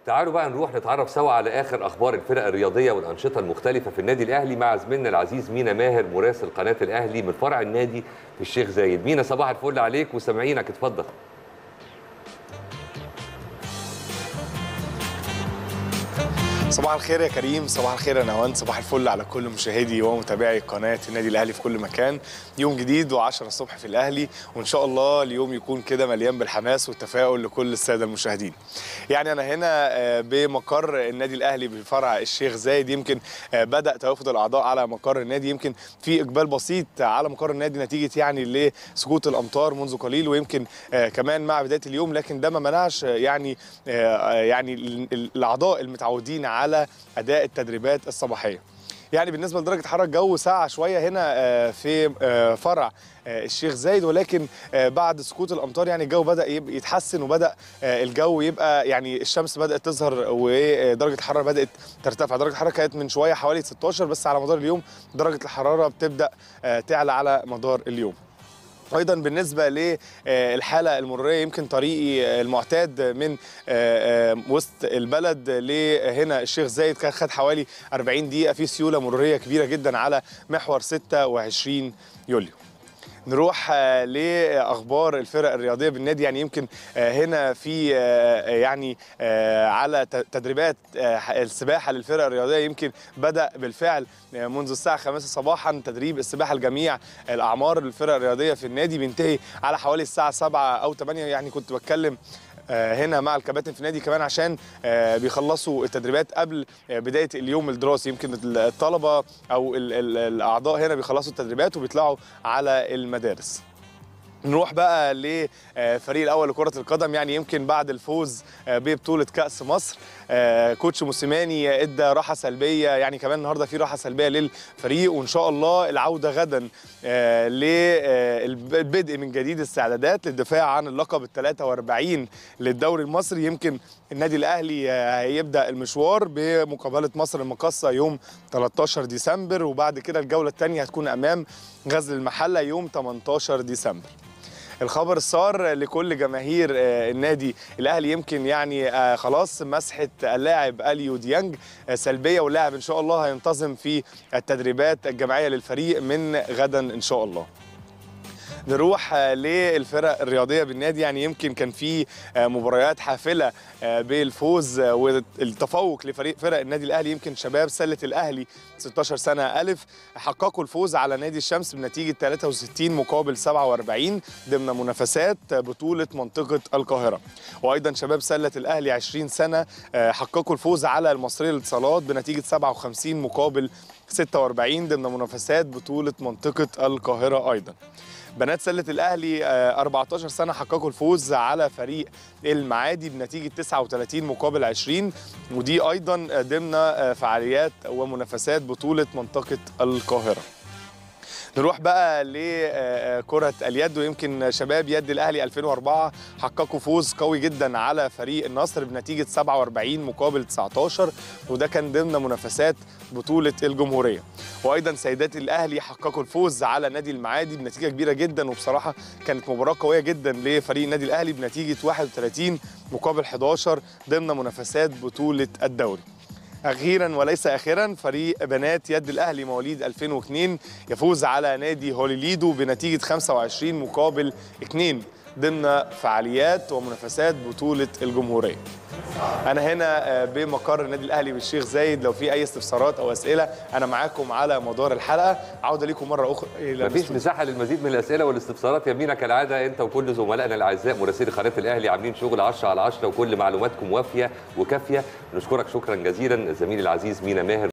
تعالوا بقى نروح نتعرف سوا على اخر اخبار الفرق الرياضيه والانشطه المختلفه في النادي الاهلي مع زميلنا العزيز مينا ماهر مراسل قناه الاهلي من فرع النادي في الشيخ زايد مينا صباح الفل عليك وسامعينك اتفضل صباح الخير يا كريم صباح الخير يا نوان صباح الفل على كل مشاهدي ومتابعي قناه النادي الاهلي في كل مكان يوم جديد و10 الصبح في الاهلي وان شاء الله اليوم يكون كده مليان بالحماس والتفاؤل لكل الساده المشاهدين يعني انا هنا آه، بمقر النادي الاهلي بفرع الشيخ زايد يمكن آه، بدا توافد الاعضاء على مقر النادي يمكن في اقبال بسيط على مقر النادي نتيجه يعني لسقوط الامطار منذ قليل ويمكن آه، كمان مع بدايه اليوم لكن ده ما منعش آه، يعني آه، يعني ال- ال- الاعضاء المتعودين على اداء التدريبات الصباحيه يعني بالنسبه لدرجه حراره الجو ساعه شويه هنا آه، في آه، فرع آه، الشيخ زايد ولكن آه، بعد سقوط الامطار يعني الجو بدا يب- يتحسن وبدا آه، الجو يبقى يعني الشمس بدات تظهر ودرجه الحراره بدات ترتفع درجه الحراره كانت من شويه حوالي 16 بس على مدار اليوم درجه الحراره بتبدا آه، تعلى على مدار اليوم ايضا بالنسبه للحاله المروريه يمكن طريقي المعتاد من آه، آه، وسط البلد لهنا الشيخ زايد كان خد حوالي 40 دقيقه في سيوله مروريه كبيره جدا على محور 26 يوليو نروح آه، لاخبار الفرق الرياضيه بالنادي يعني يمكن آه، هنا في آه، يعني آه، على ت- تدريبات آه، السباحه للفرق الرياضيه يمكن بدا بالفعل آه، منذ الساعه 5 صباحا تدريب السباحه لجميع الاعمار للفرق الرياضيه في النادي بينتهي على حوالي الساعه 7 او 8 يعني كنت بتكلم آه، هنا مع الكباتن في النادي كمان عشان آه، بيخلصوا التدريبات قبل آه، بدايه اليوم الدراسي يمكن الطلبه او ال- ال- الاعضاء هنا بيخلصوا التدريبات وبيطلعوا على المدارس نروح بقى لفريق الاول لكره القدم يعني يمكن بعد الفوز آه، ببطوله كاس مصر آه، كوتش موسيماني ادى راحه سلبيه يعني كمان النهارده في راحه سلبيه للفريق وان شاء الله العوده غدا للبدء من جديد استعدادات للدفاع عن اللقب ال 43 للدوري المصري يمكن النادي الاهلي آه، هيبدا المشوار بمقابله مصر المقاصه يوم 13 ديسمبر وبعد كده الجوله الثانيه هتكون امام غزل المحله يوم 18 ديسمبر الخبر السار لكل جماهير آه، النادي الاهلي يمكن يعني آه، خلاص مسحه اللاعب اليو ديانج آه، سلبيه واللاعب ان شاء الله هينتظم في التدريبات الجماعيه للفريق من غدا ان شاء الله نروح آه، للفرق الرياضيه بالنادي يعني يمكن كان في آه، مباريات حافله آه، بالفوز آه، والتفوق لفريق فرق النادي الاهلي يمكن شباب سله الاهلي 16 سنه الف حققوا الفوز على نادي الشمس بنتيجه 63 مقابل 47 ضمن منافسات بطوله منطقه القاهره وايضا شباب سله الاهلي 20 سنه آه، حققوا الفوز على المصريه للاتصالات بنتيجه 57 مقابل 46 ضمن منافسات بطوله منطقه القاهره ايضا بنات سله الاهلي آه، 14 سنه حققوا الفوز على فريق المعادي بنتيجه 39 مقابل 20 ودي ايضا آه، ضمن آه، فعاليات ومنافسات بطوله منطقه القاهره نروح بقى لكرة اليد ويمكن شباب يد الأهلي 2004 حققوا فوز قوي جدا على فريق النصر بنتيجة 47 مقابل 19 وده كان ضمن منافسات بطولة الجمهورية وأيضا سيدات الأهلي حققوا الفوز على نادي المعادي بنتيجة كبيرة جدا وبصراحة كانت مباراة قوية جدا لفريق النادي الأهلي بنتيجة 31 مقابل 11 ضمن منافسات بطولة الدوري اخيرا وليس اخيرا فريق بنات يد الاهلي مواليد 2002 يفوز على نادي هوليليدو بنتيجه 25 مقابل 2 ضمن فعاليات ومنافسات بطوله الجمهوريه. انا هنا آه، بمقر النادي الاهلي بالشيخ زايد لو في اي استفسارات او اسئله انا معاكم على مدار الحلقه عوده لكم مره اخرى الى مفيش الاستوديو. مساحه للمزيد من الاسئله والاستفسارات يا مينا كالعاده انت وكل زملائنا الاعزاء مراسلي قناه الاهلي عاملين شغل 10 على 10 وكل معلوماتكم وافيه وكافيه نشكرك شكرا جزيلا زميلي العزيز مينا ماهر